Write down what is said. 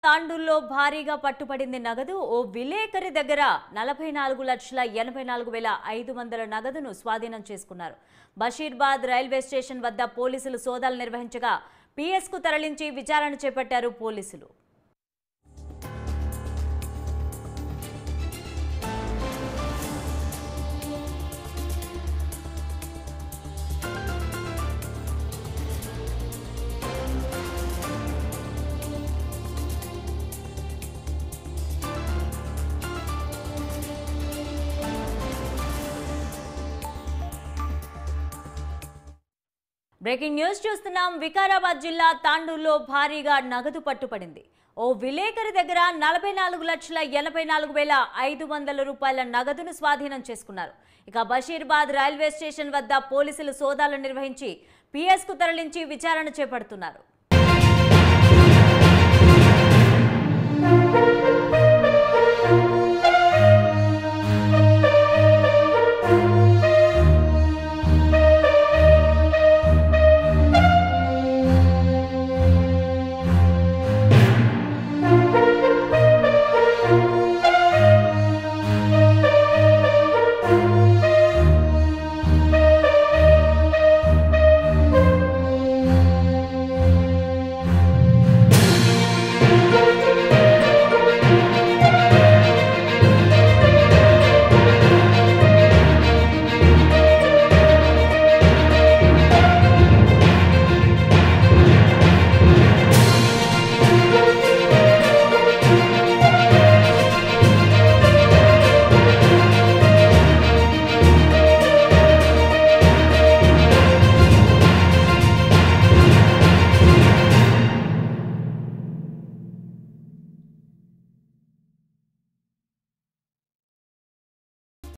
తాండూల్లో భారీగా పట్టుబడింది నగదు ఓ విలేకరి దగ్గర నలభై నాలుగు లక్షల ఎనభై నాలుగు వేల ఐదు వందల నగదును స్వాధీనం చేసుకున్నారు బషీర్బాద్ రైల్వే స్టేషన్ వద్ద పోలీసులు సోదాలు నిర్వహించగా పిఎస్కు తరలించి విచారణ చేపట్టారు పోలీసులు బ్రేకింగ్ న్యూస్ చూస్తున్నాం వికారాబాద్ జిల్లా తాండూరులో భారీగా నగదు పట్టుపడింది ఓ విలేకరి దగ్గర నలభై నాలుగు లక్షల ఎనభై నాలుగు వేల ఐదు వందల రూపాయల నగదును స్వాధీనం చేసుకున్నారు ఇక బషీర్బాద్ రైల్వే స్టేషన్ వద్ద పోలీసులు సోదాలు నిర్వహించి పిఎస్కు తరలించి విచారణ చేపడుతున్నారు